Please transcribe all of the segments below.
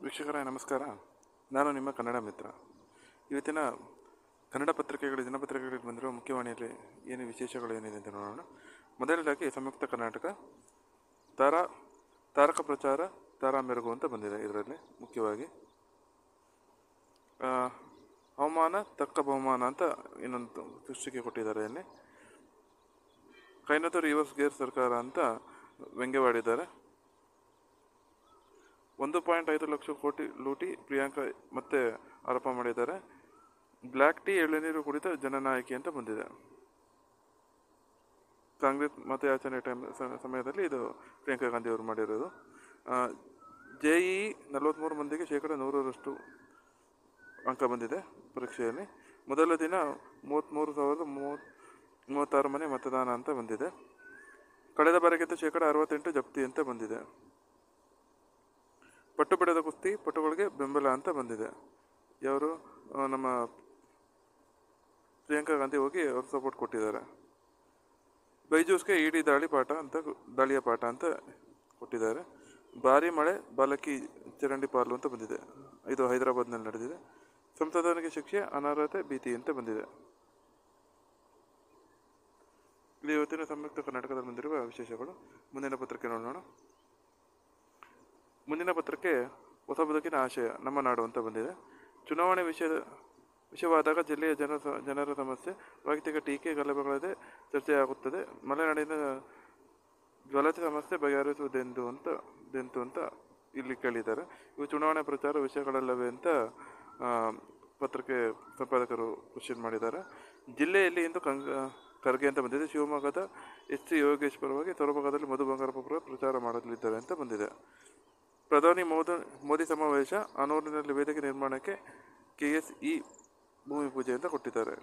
ವೀಕ್ಷಕರೇ ನಮಸ್ಕಾರ ನಾನು ನಿಮ್ಮ ಕನ್ನಡ ಮಿತ್ರ ಇವತ್ತಿನ ಕನ್ನಡ ಪತ್ರಿಕೆಗಳು ದಿನಪತ್ರಿಕೆಗಳಿಗೆ ಬಂದಿರುವ ಮುಖ್ಯವಾಣಿಯಲ್ಲಿ ಏನು ವಿಶೇಷಗಳು ಏನಿದೆ ಅಂತ ನೋಡೋಣ ಮೊದಲನೇದಾಗಿ ಸಂಯುಕ್ತ ಕರ್ನಾಟಕ ತಾರಾ ತಾರಕ ಪ್ರಚಾರ ತಾರಾ ಮೆರುಗು ಅಂತ ಬಂದಿದೆ ಇದರಲ್ಲಿ ಮುಖ್ಯವಾಗಿ ಆ, ಅವಮಾನ ತಕ್ಕ ಬಹುಮಾನ ಅಂತ ಇನ್ನೊಂದು ಸೃಷ್ಟಿಗೆ ಕೊಟ್ಟಿದ್ದಾರೆ ಇಲ್ಲಿ ಕೈನತ್ತು ರಿವರ್ಸ್ ಗೇರ್ ಸರ್ಕಾರ ಅಂತ ವ್ಯಂಗ್ಯವಾಡಿದ್ದಾರೆ ಒಂದು ಪಾಯಿಂಟ್ ಐದು ಲಕ್ಷ ಕೋಟಿ ಲೂಟಿ ಪ್ರಿಯಾಂಕಾ ಮತ್ತೆ ಆರೋಪ ಮಾಡಿದ್ದಾರೆ ಬ್ಲ್ಯಾಕ್ ಟೀ ಎಳೆನೀರು ಕುಡಿತ ಜನನಾಯಕಿ ಅಂತ ಬಂದಿದೆ ಕಾಂಗ್ರೆಸ್ ಮತಯಾಚನೆ ಟೈಮ್ ಸ- ಸಮಯದಲ್ಲಿ ಇದು ಪ್ರಿಯಾಂಕಾ ಗಾಂಧಿ ಅವರು ಮಾಡಿರೋದು ಜೆ ಇ ನಲವತ್ತ್ಮೂರು ಮಂದಿಗೆ ಶೇಕಡ ನೂರರಷ್ಟು ಅಂಕ ಬಂದಿದೆ ಪರೀಕ್ಷೆಯಲ್ಲಿ ಮೊದಲ ದಿನ ಮೂವತ್ತ್ಮೂರು ಸಾವಿರದ ಮೂವತ್ ಮೂವತ್ತಾರು ಮನೆ ಮತದಾನ ಅಂತ ಬಂದಿದೆ ಕಳೆದ ಬಾರಿಗಿಂತ ಶೇಕಡ ಅರವತ್ತೆಂಟು ಜಪ್ತಿ ಅಂತ ಬಂದಿದೆ ಪಟ್ಟು ಬಿಡದ ಕುಸ್ತಿ ಪಟುಗಳಿಗೆ ಬೆಂಬಲ ಅಂತ ಬಂದಿದೆ ಯಾರು ಆ, ನಮ್ಮ ಪ್ರಿಯಾಂಕಾ ಗಾಂಧಿ ಹೋಗಿ ಅವ್ರು ಸಪೋರ್ಟ್ ಕೊಟ್ಟಿದ್ದಾರೆ ಬೈಜೂಸ್ಗೆ ಇಡಿ ದಾಳಿ ಪಾಠ ಅಂತ ದಾಳಿಯ ಪಾಠ ಅಂತ ಕೊಟ್ಟಿದ್ದಾರೆ ಭಾರಿ ಮಳೆ ಬಾಲಕಿ ಚರಂಡಿ ಪಾಲು ಅಂತ ಬಂದಿದೆ ಇದು ಹೈದರಾಬಾದ್ನಲ್ಲಿ ನಡೆದಿದೆ ಸಂಸದನಿಗೆ ಶಿಕ್ಷೆ ಅನರ್ಹತೆ ಭೀತಿ ಅಂತ ಬಂದಿದೆ ಇದು ಇವತ್ತಿನ ಸಂಯುಕ್ತ ಕರ್ನಾಟಕದಲ್ಲಿ ಬಂದಿರುವ ವಿಶೇಷಗಳು ಮುಂದಿನ ಪತ್ರಿಕೆ ನೋಡೋಣ ಮುಂದಿನ ಪತ್ರಕ್ಕೆ ಹೊಸ ಬದುಕಿನ ಆಶಯ ನಮ್ಮ ನಾಡು ಅಂತ ಬಂದಿದೆ ಚುನಾವಣೆ ವಿಷಯದ ವಿಷಯವಾದಾಗ ಜಿಲ್ಲೆಯ ಜನ ಜನರ ಸಮಸ್ಯೆ ವೈಯಕ್ತಿಕ ಟೀಕೆ ಗಲಭೆಗಳದೇ ಚರ್ಚೆಯಾಗುತ್ತದೆ ಮಲೆನಾಡಿನ ಜ್ವಲತೆ ಸಮಸ್ಯೆ ಬಗೆಹರಿಸುವುದೆಂದು ಅಂತ ದೆಂತು ಅಂತ ಇಲ್ಲಿ ಕೇಳಿದ್ದಾರೆ ಇವು ಚುನಾವಣೆ ಪ್ರಚಾರ ವಿಷಯಗಳಲ್ಲವೇ ಅಂತ ಆ, ಪತ್ರಿಕೆ ಸಂಪಾದಕರು ಕ್ವಶನ್ ಮಾಡಿದ್ದಾರೆ ಜಿಲ್ಲೆಯಲ್ಲಿ ಇಂದು ಕಂಗ ಖರ್ಗೆ ಅಂತ ಬಂದಿದೆ ಶಿವಮೊಗ್ಗದ ಎಚ್ ಸಿ ಯೋಗೇಶ್ ಪರವಾಗಿ ಸೊರಬಾಗದಲ್ಲಿ ಮಧು ಬಂಗಾರಪ್ಪ ಪರ ಪ್ರಚಾರ ಮಾಡಲಿದ್ದಾರೆ ಅಂತ ಬಂದಿದೆ ಪ್ರಧಾನಿ ಮೋದಿ ಮೋದಿ ಸಮಾವೇಶ ಅನೂರಿನಲ್ಲಿ ವೇದಿಕೆ ನಿರ್ಮಾಣಕ್ಕೆ ಕೆ ಎಸ್ ಇ ಭೂಮಿ ಪೂಜೆ ಅಂತ ಕೊಟ್ಟಿದ್ದಾರೆ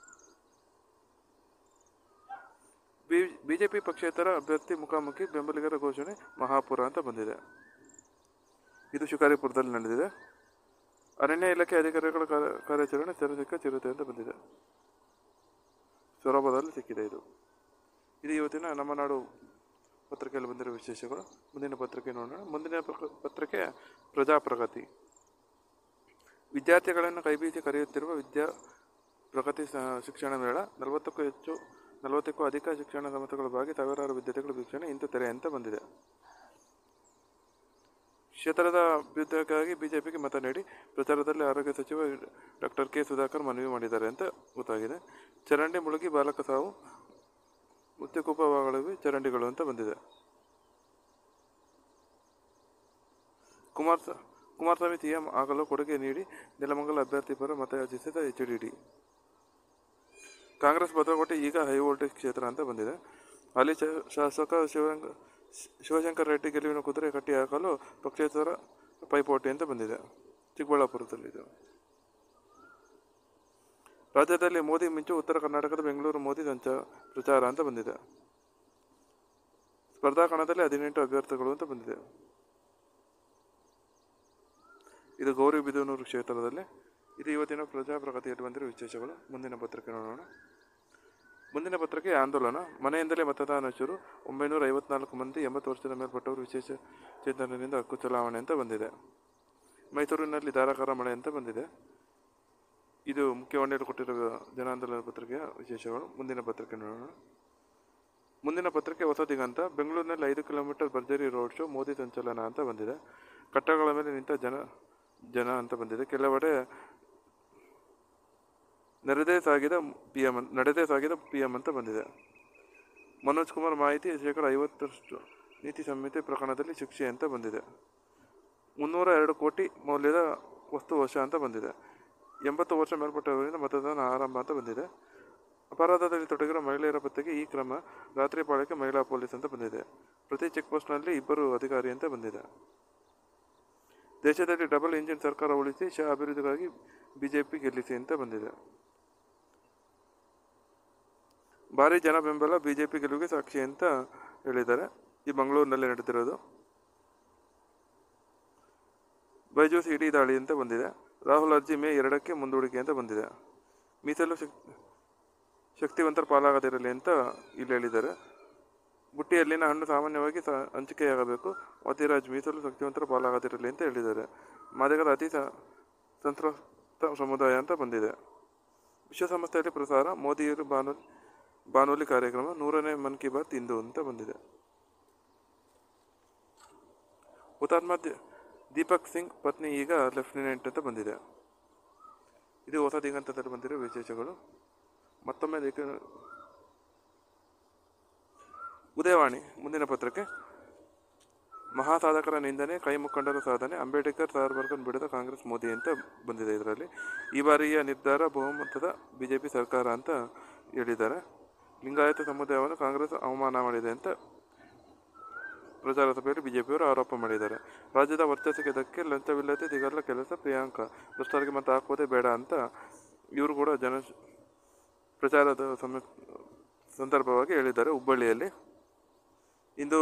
ಬಿ ಬಿಜೆಪಿ ಪಕ್ಷೇತರ ಅಭ್ಯರ್ಥಿ ಮುಖಾಮುಖಿ ಬೆಂಬಲಿಗರ ಘೋಷಣೆ ಮಹಾಪುರ ಅಂತ ಬಂದಿದೆ ಇದು ಶಿಕಾರಿಪುರದಲ್ಲಿ ನಡೆದಿದೆ ಅರಣ್ಯ ಇಲಾಖೆ ಅಧಿಕಾರಿಗಳ ಕಾರ್ಯ- ಕಾರ್ಯಾಚರಣೆ ಸೆರೆ ಸಿಕ್ಕ ಚಿರತೆ ಅಂತ ಬಂದಿದೆ ಸೊರಬದಲ್ಲಿ ಸಿಕ್ಕಿದೆ ಇದು ಇದು ಇವತ್ತಿನ ನಮ್ಮ ನಾಡು ಪತ್ರಿಕೆಯಲ್ಲಿ ಬಂದಿರುವ ವಿಶೇಷಗಳು ಮುಂದಿನ ಪತ್ರಿಕೆ ನೋಡೋಣ ಮುಂದಿನ ಪ್ರಕ- ಪತ್ರಿಕೆ ಪ್ರಜಾಪ್ರಗತಿ ವಿದ್ಯಾರ್ಥಿಗಳನ್ನು ಕೈಬೀಸಿ ಕರೆಯುತ್ತಿರುವ ವಿದ್ಯಾ ಪ್ರಗತಿ ಸ- ಶಿಕ್ಷಣ ಮೇಳ ನಲವತ್ತಕ್ಕೂ ಹೆಚ್ಚು ನಲವತ್ತಕ್ಕೂ ಅಧಿಕ ಶಿಕ್ಷಣ ಸಂಸ್ಥೆಗಳ ಭಾಗಿ ಸಾವಿರಾರು ವಿದ್ಯಾರ್ಥಿಗಳ ವೀಕ್ಷಣೆ ಇಂದು ತೆರೆ ಅಂತ ಬಂದಿದೆ ಕ್ಷೇತ್ರದ ಅಭ್ಯುದಯಕ್ಕಾಗಿ ಬಿಜೆಪಿಗೆ ಮತ ನೀಡಿ ಪ್ರಚಾರದಲ್ಲಿ ಆರೋಗ್ಯ ಸಚಿವ ಡಾಕ್ಟರ್ ಕೆ ಸುಧಾಕರ್ ಮನವಿ ಮಾಡಿದ್ದಾರೆ ಅಂತ ಗೊತ್ತಾಗಿದೆ ಚರಂಡಿ ಮುಳುಗಿ ಬಾಲಕ ಸಾವು ಮುತ್ಯಕೂಪವಾಗಳಿವೆ ಚರಂಡಿಗಳು ಅಂತ ಬಂದಿದೆ ಕುಮಾರ್ ಕುಮಾರಸ್ವಾಮಿ ಸಿಎಂ ಆಗಲು ಕೊಡುಗೆ ನೀಡಿ ನೆಲಮಂಗಲ ಅಭ್ಯರ್ಥಿ ಪರ ಮತಯಾಚಿಸಿದ ಎಚ್ ಡಿ ಡಿ ಕಾಂಗ್ರೆಸ್ ಭದ್ರಕೋಟೆ ಈಗ ಹೈ ವೋಲ್ಟೇಜ್ ಕ್ಷೇತ್ರ ಅಂತ ಬಂದಿದೆ ಹಾಲಿ ಶ- ಶಾಸಕ ಶಿವರಂಗ ಶಿವಶಂಕರ್ ರೆಡ್ಡಿ ಗೆಲುವಿನ ಕುದುರೆ ಕಟ್ಟಿ ಹಾಕಲು ಪಕ್ಷೇತರ ಪೈಪೋಟಿ ಅಂತ ಬಂದಿದೆ ಚಿಕ್ಕಬಳ್ಳಾಪುರದಲ್ಲಿದೆ ರಾಜ್ಯದಲ್ಲಿ ಮೋದಿ ಮಿಂಚು ಉತ್ತರ ಕರ್ನಾಟಕದ ಬೆಂಗಳೂರು ಮೋದಿ ಸಂಚಾರ ಪ್ರಚಾರ ಅಂತ ಬಂದಿದೆ ಸ್ಪರ್ಧಾ ಕಣದಲ್ಲಿ ಹದಿನೆಂಟು ಅಭ್ಯರ್ಥಿಗಳು ಅಂತ ಬಂದಿದೆ ಇದು ಗೌರಿಬಿದನೂರು ಕ್ಷೇತ್ರದಲ್ಲಿ ಇದು ಇವತ್ತಿನ ಪ್ರಜಾಪ್ರಗತಿಯಲ್ಲಿ ಬಂದಿರುವ ವಿಶೇಷಗಳು ಮುಂದಿನ ಪತ್ರಿಕೆ ನೋಡೋಣ ಮುಂದಿನ ಪತ್ರಿಕೆ ಆಂದೋಲನ ಮನೆಯಿಂದಲೇ ಮತದಾನ ಶುರು ಒಂಬೈನೂರ ಐವತ್ನಾಲ್ಕು ಮಂದಿ ಎಂಬತ್ತು ವರ್ಷದ ಮೇಲ್ಪಟ್ಟವರು ವಿಶೇಷ ಚೇತನದಿಂದ ಹಕ್ಕು ಚಲಾವಣೆ ಅಂತ ಬಂದಿದೆ ಮೈಸೂರಿನಲ್ಲಿ ಧಾರಾಕಾರ ಮಳೆ ಅಂತ ಬಂದಿದೆ ಇದು ಮುಖ್ಯವಾಣಿಯಲ್ಲಿ ಕೊಟ್ಟಿರುವ ಜನಾಂದೋಲನ ಪತ್ರಿಕೆಯ ವಿಶೇಷಗಳು ಮುಂದಿನ ಪತ್ರಿಕೆ ನೋಡೋಣ ಮುಂದಿನ ಪತ್ರಿಕೆ ಹೊಸ ದಿಗಂತ ಬೆಂಗಳೂರಿನಲ್ಲಿ ಐದು ಕಿಲೋಮೀಟರ್ ಭರ್ಜರಿ ರೋಡ್ ಶೋ ಮೋದಿ ಸಂಚಲನ ಅಂತ ಬಂದಿದೆ ಕಟ್ಟಡಗಳ ಮೇಲೆ ನಿಂತ ಜನ ಜನ ಅಂತ ಬಂದಿದೆ ಕೆಲವೆಡೆ ನೆರೆದೇ ಸಾಗಿದ ಪಿ ಎಂ ನಡೆದೇ ಸಾಗಿದ ಪಿ ಎಂ ಅಂತ ಬಂದಿದೆ ಮನೋಜ್ ಕುಮಾರ್ ಮಾಹಿತಿ ಶೇಕಡ ಐವತ್ತರಷ್ಟು ನೀತಿ ಸಂಹಿತೆ ಪ್ರಕರಣದಲ್ಲಿ ಶಿಕ್ಷೆ ಅಂತ ಬಂದಿದೆ ಮುನ್ನೂರ ಎರಡು ಕೋಟಿ ಮೌಲ್ಯದ ವಸ್ತು ವಶ ಅಂತ ಬಂದಿದೆ ಎಂಬತ್ತು ವರ್ಷ ಮೇಲ್ಪಟ್ಟವರಿಂದ ಮತದಾನ ಆರಂಭ ಅಂತ ಬಂದಿದೆ ಅಪರಾಧದಲ್ಲಿ ತೊಡಗಿರುವ ಮಹಿಳೆಯರ ಪತ್ತೆಗೆ ಈ ಕ್ರಮ ರಾತ್ರಿ ಪಾಳಕ್ಕೆ ಮಹಿಳಾ ಪೊಲೀಸ್ ಅಂತ ಬಂದಿದೆ ಪ್ರತಿ ಚೆಕ್ ಪೋಸ್ಟ್ನಲ್ಲಿ ಇಬ್ಬರು ಅಧಿಕಾರಿ ಅಂತ ಬಂದಿದೆ ದೇಶದಲ್ಲಿ ಡಬಲ್ ಇಂಜಿನ್ ಸರ್ಕಾರ ಉಳಿಸಿ ಶಾ ಅಭಿವೃದ್ಧಿಗಾಗಿ ಬಿಜೆಪಿ ಗೆಲ್ಲಿಸಿ ಅಂತ ಬಂದಿದೆ ಭಾರಿ ಜನ ಬೆಂಬಲ ಬಿಜೆಪಿ ಗೆಲುವಿಗೆ ಸಾಕ್ಷಿ ಅಂತ ಹೇಳಿದ್ದಾರೆ ಈ ಮಂಗಳೂರಿನಲ್ಲಿ ನಡೆದಿರೋದು ಬೈಜೂಸ್ ಇಡೀ ದಾಳಿ ಅಂತ ಬಂದಿದೆ ರಾಹುಲ್ ಅರ್ಜಿ ಮೇ ಎರಡಕ್ಕೆ ಮುಂದೂಡಿಕೆ ಅಂತ ಬಂದಿದೆ ಮೀಸಲು ಶಕ್- ಶಕ್ತಿವಂತರ ಪಾಲಾಗದಿರಲಿ ಅಂತ ಇಲ್ಲಿ ಹೇಳಿದ್ದಾರೆ ಬುಟ್ಟಿಯಲ್ಲಿನ ಹಣ್ಣು ಸಾಮಾನ್ಯವಾಗಿ ಸ ಹಂಚಿಕೆಯಾಗಬೇಕು ವಾದಿರಾಜ್ ಮೀಸಲು ಶಕ್ತಿವಂತರ ಪಾಲಾಗದಿರಲಿ ಅಂತ ಹೇಳಿದ್ದಾರೆ ಮಾದಿಗರ ಅತಿ ಸ ಸಂತ್ರಸ್ತ ಸಮುದಾಯ ಅಂತ ಬಂದಿದೆ ವಿಶ್ವಸಂಸ್ಥೆಯಲ್ಲಿ ಪ್ರಸಾರ ಮೋದಿಯರು ಬಾನುಲಿ ಬಾನುಲಿ ಕಾರ್ಯಕ್ರಮ ನೂರನೇ ಮನ್ ಕಿ ಬಾತ್ ಇಂದು ಅಂತ ಬಂದಿದೆ ಹುತಾತ್ಮ ದಿ- ದೀಪಕ್ ಸಿಂಗ್ ಪತ್ನಿ ಈಗ ಲೆಫ್ಟಿನೆಂಟ್ ಅಂತ ಬಂದಿದೆ ಇದು ಹೊಸ ದಿಗಂತದಲ್ಲಿ ಬಂದಿರೋ ವಿಶೇಷಗಳು ಮತ್ತೊಮ್ಮೆ ದಿಕ್ಕ ಉದಯವಾಣಿ ಮುಂದಿನ ಪತ್ರಕ್ಕೆ ಮಹಾಸಾಧಕರ ನಿಂದನೆ ಕೈ ಮುಖಂಡರ ಸಾಧನೆ ಅಂಬೇಡ್ಕರ್ ಸಾರ್ವರ್ಗನ್ ಬಿಡದ ಕಾಂಗ್ರೆಸ್ ಮೋದಿ ಅಂತ ಬಂದಿದೆ ಇದರಲ್ಲಿ ಈ ಬಾರಿಯ ನಿರ್ಧಾರ ಬಹುಮತದ ಬಿಜೆಪಿ ಸರ್ಕಾರ ಅಂತ ಹೇಳಿದ್ದಾರೆ ಲಿಂಗಾಯತ ಸಮುದಾಯವನ್ನು ಕಾಂಗ್ರೆಸ್ ಅವಮಾನ ಮಾಡಿದೆ ಅಂತ ಪ್ರಚಾರ ಸಭೆಯಲ್ಲಿ ಬಿಜೆಪಿಯವರು ಆರೋಪ ಮಾಡಿದ್ದಾರೆ ರಾಜ್ಯದ ವರ್ಚಸ್ಸಿಗೆ ಧಕ್ಕೆ ಲಂಚವಿಲ್ಲದೆ ಸಿಗಲ್ಲ ಕೆಲಸ ಪ್ರಿಯಾಂಕಾ ಭ್ರಷ್ಟರಿಗೆ ಮತ್ತೆ ಹಾಕೋದೇ ಬೇಡ ಅಂತ ಇವರು ಕೂಡ ಜನ ಪ್ರಚಾರದ ಸಮ ಸಂದರ್ಭವಾಗಿ ಹೇಳಿದ್ದಾರೆ ಹುಬ್ಬಳ್ಳಿಯಲ್ಲಿ ಇಂದು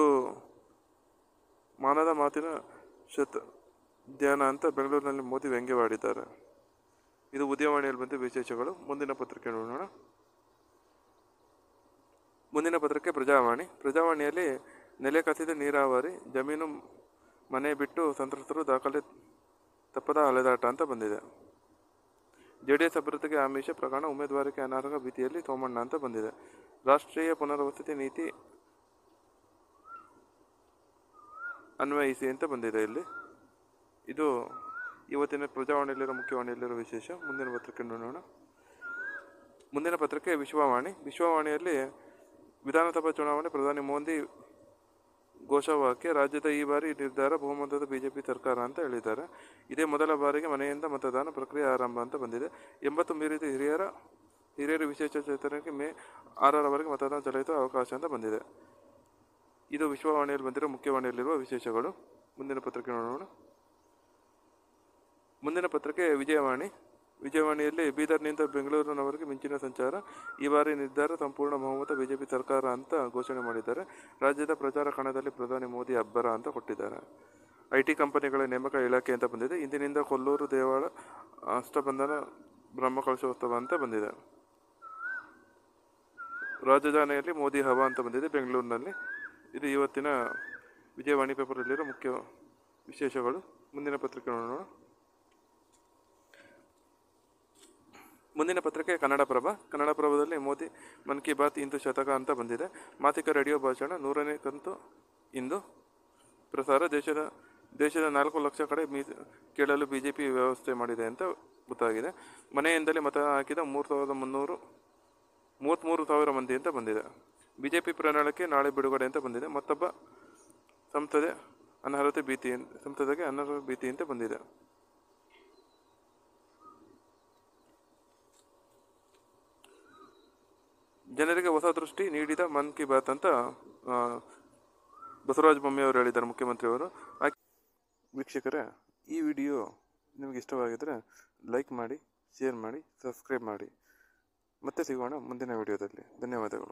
ಮಾನದ ಮಾತಿನ ಶತ ಧ್ಯಾನ ಅಂತ ಬೆಂಗಳೂರಿನಲ್ಲಿ ಮೋದಿ ವ್ಯಂಗ್ಯವಾಡಿದ್ದಾರೆ ಇದು ಉದಯವಾಣಿಯಲ್ಲಿ ಬಂದ ವಿಶೇಷಗಳು ಮುಂದಿನ ಪತ್ರಿಕೆ ನೋಡೋಣ ಮುಂದಿನ ಪತ್ರಕ್ಕೆ ಪ್ರಜಾವಾಣಿ ಪ್ರಜಾವಾಣಿಯಲ್ಲಿ ನೆಲೆ ಕಸಿದ ನೀರಾವರಿ ಜಮೀನು ಮನೆ ಬಿಟ್ಟು ಸಂತ್ರಸ್ತರು ದಾಖಲೆ ತಪ್ಪದ ಅಲೆದಾಟ ಅಂತ ಬಂದಿದೆ ಜೆ ಡಿ ಎಸ್ ಅಭ್ಯರ್ಥಿಗೆ ಆಮಿಷ ಪ್ರಕರಣ ಉಮೇದುವಾರಿಕೆ ಅನರ್ಹ ಭೀತಿಯಲ್ಲಿ ಸೋಮಣ್ಣ ಅಂತ ಬಂದಿದೆ ರಾಷ್ಟ್ರೀಯ ಪುನರ್ವಸತಿ ನೀತಿ ಅನ್ವಯಿಸಿ ಅಂತ ಬಂದಿದೆ ಇಲ್ಲಿ ಇದು ಇವತ್ತಿನ ಪ್ರಜಾವಾಣಿಯಲ್ಲಿರೋ ಮುಖ್ಯವಾಣಿಯಲ್ಲಿರೋ ವಿಶೇಷ ಮುಂದಿನ ಪತ್ರಿಕೆ ನೋಡೋಣ ಮುಂದಿನ ಪತ್ರಿಕೆ ವಿಶ್ವವಾಣಿ ವಿಶ್ವವಾಣಿಯಲ್ಲಿ ವಿಧಾನಸಭಾ ಚುನಾವಣೆ ಪ್ರಧಾನಿ ಮೋದಿ ಘೋಷವಾಕ್ಯ ರಾಜ್ಯದ ಈ ಬಾರಿ ನಿರ್ಧಾರ ಬಹುಮತದ ಬಿಜೆಪಿ ಸರ್ಕಾರ ಅಂತ ಹೇಳಿದ್ದಾರೆ ಇದೇ ಮೊದಲ ಬಾರಿಗೆ ಮನೆಯಿಂದ ಮತದಾನ ಪ್ರಕ್ರಿಯೆ ಆರಂಭ ಅಂತ ಬಂದಿದೆ ಎಂಬತ್ತು ಮೀರಿದ ಹಿರಿಯರ ಹಿರಿಯರ ವಿಶೇಷ ಚೇತನಕ್ಕೆ ಮೇ ಆರರವರೆಗೆ ಮತದಾನ ಚಲಾಯಿಸುವ ಅವಕಾಶ ಅಂತ ಬಂದಿದೆ ಇದು ವಿಶ್ವವಾಣಿಯಲ್ಲಿ ಬಂದಿರೋ ಮುಖ್ಯವಾಣಿಯಲ್ಲಿರುವ ವಿಶೇಷಗಳು ಮುಂದಿನ ಪತ್ರಿಕೆ ನೋಡೋಣ ಮುಂದಿನ ಪತ್ರಿಕೆ ವಿಜಯವಾಣಿ ವಿಜಯವಾಣಿಯಲ್ಲಿ ಬೀದರ್ನಿಂದ ಬೆಂಗಳೂರಿನವರೆಗೆ ಮಿಂಚಿನ ಸಂಚಾರ ಈ ಬಾರಿ ನಿರ್ಧಾರ ಸಂಪೂರ್ಣ ಬಹುಮತ ಬಿಜೆಪಿ ಸರ್ಕಾರ ಅಂತ ಘೋಷಣೆ ಮಾಡಿದ್ದಾರೆ ರಾಜ್ಯದ ಪ್ರಚಾರ ಕಣದಲ್ಲಿ ಪ್ರಧಾನಿ ಮೋದಿ ಅಬ್ಬರ ಅಂತ ಕೊಟ್ಟಿದ್ದಾರೆ ಐ ಟಿ ಕಂಪನಿಗಳ ನೇಮಕ ಇಲಾಖೆ ಅಂತ ಬಂದಿದೆ ಇಂದಿನಿಂದ ಕೊಲ್ಲೂರು ದೇವಾಳ ಅಷ್ಟಬಂಧನ ಬ್ರಹ್ಮಕಲಶೋತ್ಸವ ಅಂತ ಬಂದಿದೆ ರಾಜಧಾನಿಯಲ್ಲಿ ಮೋದಿ ಹವಾ ಅಂತ ಬಂದಿದೆ ಬೆಂಗಳೂರಿನಲ್ಲಿ ಇದು ಇವತ್ತಿನ ವಿಜಯವಾಣಿ ಪೇಪರಲ್ಲಿರೋ ಮುಖ್ಯ ವಿಶೇಷಗಳು ಮುಂದಿನ ಪತ್ರಿಕೆ ನೋಡೋಣ ಮುಂದಿನ ಪತ್ರಿಕೆ ಕನ್ನಡಪ್ರಭ ಕನ್ನಡಪ್ರಭದಲ್ಲಿ ಮೋದಿ ಮನ್ ಕಿ ಬಾತ್ ಇಂದು ಶತಕ ಅಂತ ಬಂದಿದೆ ಮಾಸಿಕ ರೇಡಿಯೋ ಭಾಷಣ ನೂರನೇ ಕಂತು ಇಂದು ಪ್ರಸಾರ ದೇಶದ ದೇಶದ ನಾಲ್ಕು ಲಕ್ಷ ಕಡೆ ಮೀ ಕೇಳಲು ಬಿ ಜೆ ಪಿ ವ್ಯವಸ್ಥೆ ಮಾಡಿದೆ ಅಂತ ಗೊತ್ತಾಗಿದೆ ಮನೆಯಿಂದಲೇ ಮತ ಹಾಕಿದ ಮೂರು ಸಾವಿರದ ಮುನ್ನೂರು ಮೂವತ್ತ್ಮೂರು ಸಾವಿರ ಮಂದಿ ಅಂತ ಬಂದಿದೆ ಬಿ ಜೆ ಪಿ ಪ್ರಣಾಳಿಕೆ ನಾಳೆ ಬಿಡುಗಡೆ ಅಂತ ಬಂದಿದೆ ಮತ್ತೊಬ್ಬ ಸಂಸದೆ ಅನರ್ಹತೆ ಭೀತಿ ಸಂಸದೆಗೆ ಅನರ್ಹ ಭೀತಿ ಅಂತ ಬಂದಿದೆ ಜನರಿಗೆ ಹೊಸ ದೃಷ್ಟಿ ನೀಡಿದ ಮನ್ ಕಿ ಬಾತ್ ಅಂತ ಆ, ಬಸವರಾಜ ಬೊಮ್ಮೆಯವರು ಹೇಳಿದ್ದಾರೆ ಮುಖ್ಯಮಂತ್ರಿಯವರು ಆ- ವೀಕ್ಷಕರೇ ಈ ವಿಡಿಯೋ ನಿಮಗೆ ಇಷ್ಟವಾಗಿದ್ದರೆ ಲೈಕ್ ಮಾಡಿ ಶೇರ್ ಮಾಡಿ ಸಬ್ಸ್ಕ್ರೈಬ್ ಮಾಡಿ ಮತ್ತೆ ಸಿಗೋಣ ಮುಂದಿನ ವಿಡಿಯೋದಲ್ಲಿ ಧನ್ಯವಾದಗಳು